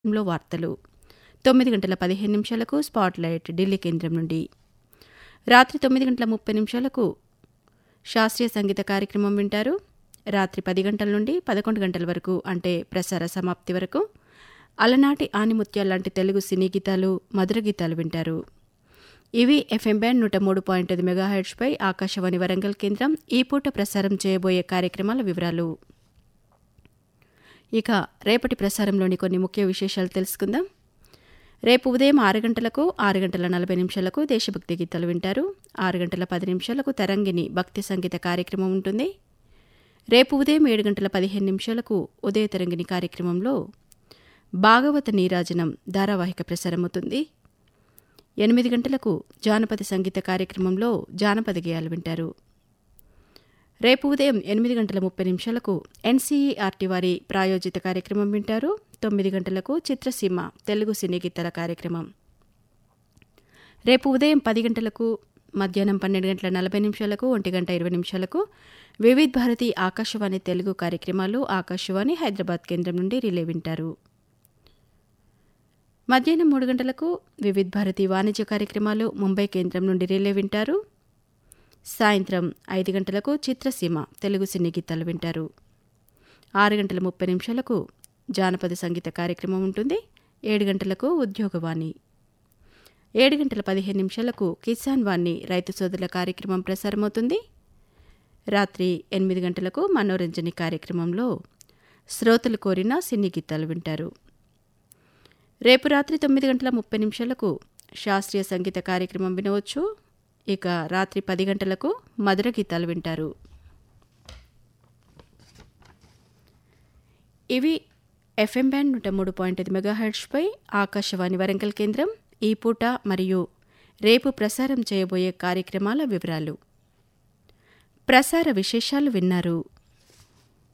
లో వార్తలు తొమ్మిది గంటల పదిహేను నిమిషాలకు స్పాట్లైట్ ఢిల్లీ కేంద్రం నుండి రాత్రి తొమ్మిది గంటల ముప్పై నిమిషాలకు శాస్త్రీయ సంగీత కార్యక్రమం వింటారు రాత్రి పది గంటల నుండి పదకొండు గంటల వరకు అంటే ప్రసార సమాప్తి వరకు అలనాటి ఆనిముత్యాల లాంటి తెలుగు సినీ గీతాలు మధుర గీతాలు వింటారు ఇవి ఎఫ్ఎం బ్యాండ్ నూట మూడు పాయింట్ ఐదు మెగాహెడ్స్పై ఆకాశవాణి వరంగల్ కేంద్రం ఈ పూట ప్రసారం చేయబోయే కార్యక్రమాల వివరాలు ఇక రేపటి ప్రసారంలోని కొన్ని ముఖ్య విశేషాలు తెలుసుకుందాం రేపు ఉదయం ఆరు గంటలకు ఆరు గంటల నలభై నిమిషాలకు దేశభక్తి గీతాలు వింటారు ఆరు గంటల పది నిమిషాలకు తరంగిణి భక్తి సంగీత కార్యక్రమం ఉంటుంది రేపు ఉదయం ఏడు గంటల పదిహేను నిమిషాలకు ఉదయ తరంగిణి కార్యక్రమంలో భాగవత నీరాజనం ధారావాహిక ప్రసారమవుతుంది ఎనిమిది గంటలకు జానపద సంగీత కార్యక్రమంలో జానపద గేయాలు వింటారు రేపు ఉదయం ఎనిమిది గంటల ముప్పై నిమిషాలకు ఎన్సీఈఆర్టీ వారి ప్రాయోజిత కార్యక్రమం వింటారు తొమ్మిది గంటలకు చిత్రసీమ తెలుగు సినీ గీతాల కార్యక్రమం రేపు ఉదయం పది గంటలకు మధ్యాహ్నం పన్నెండు గంటల నలభై నిమిషాలకు ఒంటి గంట ఇరవై నిమిషాలకు వివిధ్ భారతి ఆకాశవాణి తెలుగు కార్యక్రమాలు ఆకాశవాణి హైదరాబాద్ కేంద్రం నుండి రిలే వింటారు మధ్యాహ్నం మూడు గంటలకు వివిధ్ భారతి వాణిజ్య కార్యక్రమాలు ముంబై కేంద్రం నుండి రిలే వింటారు సాయంత్రం ఐదు గంటలకు చిత్రసీమ తెలుగు సినీ గీతాలు వింటారు ఆరు గంటల ముప్పై నిమిషాలకు జానపద సంగీత కార్యక్రమం ఉంటుంది ఏడు గంటలకు ఉద్యోగవాణి ఏడు గంటల పదిహేను నిమిషాలకు కిసాన్ వాణి రైతు సోదరుల కార్యక్రమం ప్రసారమవుతుంది రాత్రి ఎనిమిది గంటలకు మనోరంజని కార్యక్రమంలో శ్రోతలు కోరిన సినీ గీతాలు వింటారు రేపు రాత్రి తొమ్మిది గంటల ముప్పై నిమిషాలకు శాస్త్రీయ సంగీత కార్యక్రమం వినవచ్చు ఇక రాత్రి పది గంటలకు మధుర గీతాలు వింటారు ఇవి ఎఫ్ఎం బ్యాండ్ నూట మూడు పాయింట్ ఐదు మెగాహెడ్స్పై ఆకాశవాణి వరంగల్ కేంద్రం ఈ పూట మరియు రేపు ప్రసారం చేయబోయే కార్యక్రమాల వివరాలు ప్రసార విశేషాలు విన్నారు